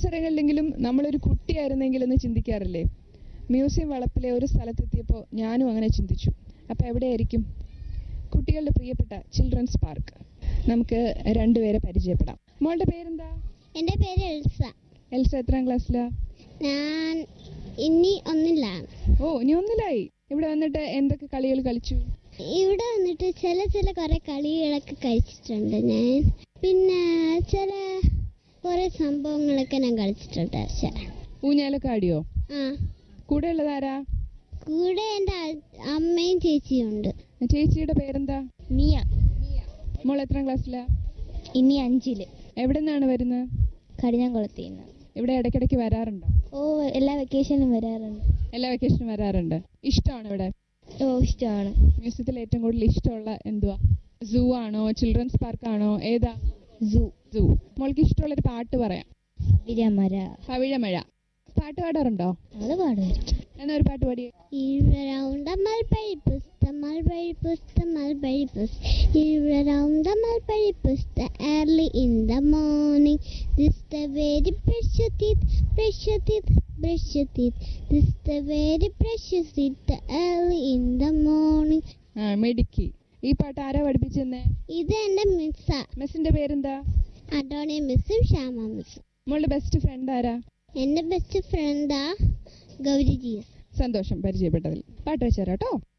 അവസരങ്ങളിലെങ്കിലും നമ്മളൊരു കുട്ടിയായിരുന്നെങ്കിൽ എന്ന് ചിന്തിക്കാറില്ലേ മ്യൂസിയം വളപ്പിലെ ഒരു സ്ഥലത്തെത്തിയപ്പോൾ ഞാനും അങ്ങനെ ചിന്തിച്ചു അപ്പോൾ എവിടെയായിരിക്കും കുട്ടികളുടെ പ്രിയപ്പെട്ട ചിൽഡ്രൻസ് പാർക്ക് നമുക്ക് രണ്ടുപേരെ പരിചയപ്പെടാം മോളുടെ പേരെന്താ എൻ്റെ പേര് എൽസ എൽസ എത്രാം ക്ലാസ്സിലാ ഞാൻ ഇനി ഒന്നിലാണ് ഓ ഇനി ഒന്നിലായി ഇവിടെ വന്നിട്ട് എന്തൊക്കെ കളികൾ കളിച്ചു ഇവിടെ വന്നിട്ട് ചില ചില കുറെ കളികളൊക്കെ കഴിച്ചിട്ടുണ്ട് ഞാൻ പിന്നെ ചില കുറെ സംഭവങ്ങളൊക്കെ ഞാൻ കളിച്ചിട്ടുണ്ട് പക്ഷെ ഊഞ്ഞാലൊക്കെ ആടിയോ ആ കൂടെ ഉള്ളതാരാ കൂടെ എൻ്റെ അ- അമ്മയും ചേച്ചിയും ഉണ്ട് ചേച്ചിയുടെ പേരെന്താ മിയ മോൾ എത്രാം ക്ലാസ്സിലാ ഇനി അഞ്ചില് എവിടെ നിന്നാണ് വരുന്നത് കടിഞ്ഞാങ്കുളത്തിൽ നിന്ന് ഇവിടെ ഇടയ്ക്കിടയ്ക്ക് വരാറുണ്ടോ ഓ എല്ലാ വെക്കേഷനും വരാറുണ്ട് എല്ലാ വെക്കേഷനും വരാറുണ്ട് ഇഷ്ടമാണ് ഇവിടെ ഓ ഇഷ്ടമാണ് മ്യൂസിയത്തിൽ ഏറ്റവും കൂടുതൽ ഇഷ്ടമുള്ള എന്തുവാ സൂ ആണോ ചിൽഡ്രൻസ് പാർക്ക് ആണോ ഏതാ സൂ സൂ മോൾക്ക് ഇഷ്ടമുള്ളൊരു പാട്ട് പറയാം വിരമര പവിഴമഴ പാട്ട് പാടാറുണ്ടോ അത് പാടുമായിരിക്കും എന്നാ ഒരു പാട്ട് പാടിയേ Around the mulberry bush, the mulberry bush, the mulberry bush. Around the mulberry bush, the early in the morning. This the very precious teeth, precious teeth, precious teeth. This the very precious teeth, the early in the morning. ആ മിടുക്കി ഈ പാട്ട് ആരാ പഠിപ്പിച്ചെന്നേ ഇത് എൻ്റെ മിസ്സാ മിസ്സിന്റെ പേരെന്താ അഡോണിയ മിസ്സും ശ്യാമ മിസ്സും മോളുടെ best friend ആരാ എൻ്റെ ബെസ്റ്റ് ഫ്രണ്ടാ ഗൗരി ജിയസ് സന്തോഷം പരിചയപ്പെട്ടതിൽ പാട്ട് വെച്ചാരാട്ടോ